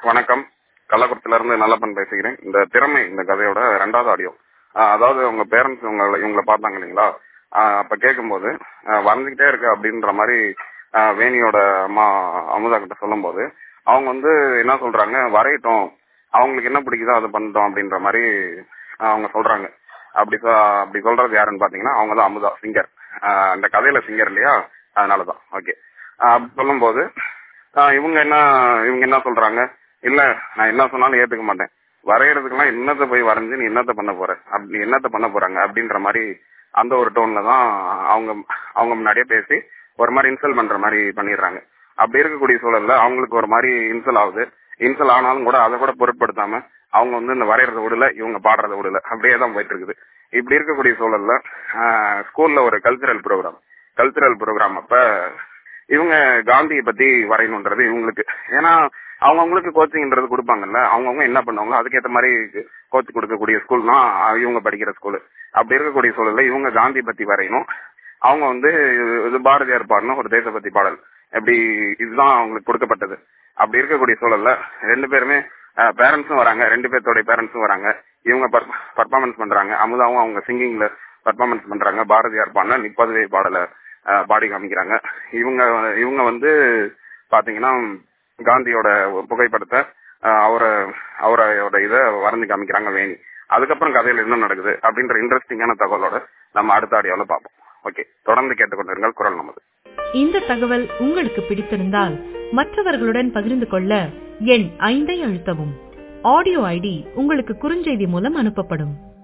வணக்கம் கள்ளக்குறிச்சில இருந்து நல்லப்பன் பேசுகிறேன் இந்த திறமை இந்த கதையோட ரெண்டாவது ஆடியோ அதாவது உங்க பேரண்ட்ஸ் உங்களை இவங்கள பார்த்தாங்க இல்லைங்களா ஆஹ் அப்ப கேட்கும்போது ஆஹ் வரைஞ்சுக்கிட்டே இருக்கு அப்படின்ற மாதிரி ஆஹ் வேணியோட அம்மா அமுதா கிட்ட சொல்லும்போது அவங்க வந்து என்ன சொல்றாங்க வரையட்டும் அவங்களுக்கு என்ன பிடிக்குதோ அதை பண்ணட்டும் அப்படின்ற மாதிரி ஆஹ் அவங்க சொல்றாங்க அப்படி சொ- அப்படி சொல்றது யாருன்னு பாத்தீங்கன்னா அவங்க தான் அமுதா சிங்கர் அந்த கதையில சிங்கர் இல்லையா அதனாலதான் ஓகே அப்படி சொல்லும்போது ஆஹ் இவங்க என்ன இவங்க என்ன சொல்றாங்க இல்ல நான் என்ன சொன்னாலும் ஏத்துக்க மாட்டேன் வரையறதுக்கெல்லாம் என்னத்த போய் வரைஞ்சு நீ என்னத்த பண்ண போற அப்படி என்னத்த பண்ண போறாங்க அப்படின்ற மாதிரி அந்த ஒரு டோன்ல தான் அவங்க அவங்க முன்னாடியே பேசி ஒரு மாதிரி இன்சல் பண்ற மாதிரி பண்ணிடுறாங்க அப்படி இருக்கக்கூடிய சூழல்ல அவங்களுக்கு ஒரு மாதிரி இன்சல் ஆகுது இன்சல் ஆனாலும் கூட அதை கூட பொருட்படுத்தாம அவங்க வந்து இந்த வரையறத விடல இவங்க பாடுறத விடல அப்படியே தான் போயிட்டு இருக்குது இப்படி இருக்கக்கூடிய சூழல்ல ஸ்கூல்ல ஒரு கல்ச்சுரல் ப்ரோக்ராம் கல்ச்சுரல் ப்ரோக்ராம் அப்ப இவங்க காந்தியை பத்தி வரையணுன்றது இவங்களுக்கு ஏன்னா அவங்கவுங்களுக்கு கோச்சிங்ன்றது கொடுப்பாங்கல்ல அவங்கவுங்க என்ன பண்ணுவாங்களோ அதுக்கேற்ற மாதிரி கோச் கொடுக்கக்கூடிய ஸ்கூல் தான் இவங்க படிக்கிற ஸ்கூல் அப்படி இருக்கக்கூடிய சூழல்ல இவங்க காந்தி பத்தி வரையணும் அவங்க வந்து இது பாரதியார் பாடணும் ஒரு தேசபக்தி பாடல் எப்படி இதுதான் அவங்களுக்கு கொடுக்கப்பட்டது அப்படி இருக்கக்கூடிய சூழல்ல ரெண்டு பேருமே பேரண்ட்ஸும் வராங்க ரெண்டு பேர்த்தோட பேரண்ட்ஸும் வராங்க இவங்க பர்ஃபார்மன்ஸ் பண்றாங்க அமுதாவும் அவங்க சிங்கிங்ல பர்ஃபார்மன்ஸ் பண்றாங்க பாரதியார் பாடின நிப்பதுவே பாடலை அஹ், பாடி காமிக்கிறாங்க இவங்க இவங்க வந்து பாத்தீங்கன்னா காந்தியோட புகைப்படத்தை அஹ், அவரை அவரோட இதை வரைஞ்சு காமிக்கிறாங்க வேணி அதுக்கப்புறம் கதையில என்ன நடக்குது அப்படின்ற இன்ட்ரெஸ்டிங்கான தகவலோட நம்ம அடுத்த ஆடியோல பார்ப்போம் ஓகே தொடர்ந்து கேட்டுக்கொண்டிருங்கள் குரல் நமது இந்த தகவல் உங்களுக்கு பிடித்திருந்தால் மற்றவர்களுடன் பகிர்ந்து கொள்ள எண் ஐந்தை அழுத்தவும் ஆடியோ ஐடி உங்களுக்கு குறுஞ்செய்தி மூலம் அனுப்பப்படும்